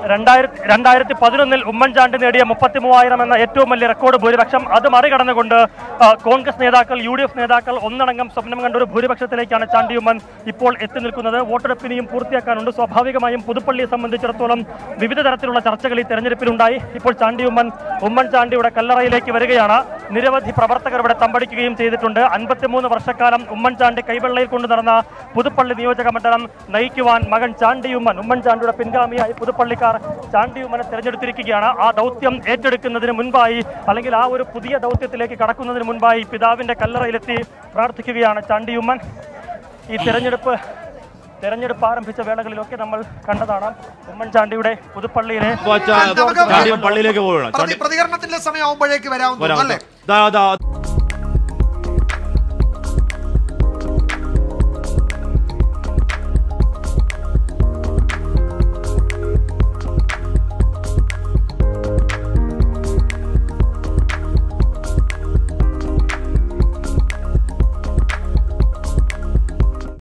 രണ്ടായിരത്തി രണ്ടായിരത്തി പതിനൊന്നിൽ ഉമ്മൻചാണ്ടി നേടിയ മുപ്പത്തി മൂവായിരം എന്ന ഏറ്റവും വലിയ റെക്കോർഡ് ഭൂരിപക്ഷം അത് മറികടന്നുകൊണ്ട് ആ, കോൺഗ്രസ് നേതാക്കൾ യു ഡി എഫ് നേതാക്കൾ ഒന്നടങ്കം സ്വപ്നം കണ്ട ഒരു ഭൂരിപക്ഷത്തിലേക്കാണ് ചാണ്ടി ഉമ്മൻ ഇപ്പോൾ എത്തി നിൽക്കുന്നത് വോട്ടെടുപ്പിനെയും പൂർത്തിയാക്കാനുണ്ട് സ്വാഭാവികമായും പുതുപ്പള്ളിയെ സംബന്ധിച്ചിടത്തോളം വിവിധ തരത്തിലുള്ള ചർച്ചകൾ ഈ തെരഞ്ഞെടുപ്പിലുണ്ടായി ഇപ്പോൾ ചാണ്ടി ഉമ്മൻ ഉമ്മൻചാണ്ടിയുടെ കല്ലറയിലേക്ക് വരികയാണ് നിരവധി പ്രവർത്തകർ ഇവിടെ തമ്പടിക്കുകയും ചെയ്തിട്ടുണ്ട് അൻപത്തിമൂന്ന് വർഷക്കാലം ഉമ്മൻചാണ്ടി കൈവെള്ളയിൽ കൊണ്ടു നടന്ന പുതുപ്പള്ളി നിയോജക മണ്ഡലം നയിക്കുവാൻ മകൻ ചാണ്ടി ഉമ്മൻ ഉമ്മൻചാണ്ടിയുടെ പിൻഗാമിയായി പുതുപ്പള്ളിക്കാർ ചാണ്ടി ഉമ്മനെ തിരഞ്ഞെടുത്തിരിക്കുകയാണ് ആ ദൗത്യം ഏറ്റെടുക്കുന്നതിന് മുൻപായി അല്ലെങ്കിൽ ആ ഒരു പുതിയ ദൗത്യത്തിലേക്ക് കടക്കുന്നതിന് മുൻപായി പിതാവിന്റെ കല്ലറയിലെത്തി പ്രാർത്ഥിക്കുകയാണ് ചാണ്ടി ഉമ്മൻ ഈ തെരഞ്ഞെടുപ്പ് തെരഞ്ഞെടുപ്പ് ആരംഭിച്ച വേളകളിലൊക്കെ നമ്മൾ കണ്ടതാണ് ഉമ്മൻചാണ്ടിയുടെ പുതുപ്പള്ളിയിലെ ചാ- നമുക്ക് ചാണ്ടി പള്ളിയിലേക്ക് പോവുകയാണ് പ്രതി- ചാണ്ടി പ്രതികരണത്തിന്റെ സമയമാകുമ്പോഴേക്ക് വരാവുന്നു വരാം അല്ലേ ദാ- ദാ-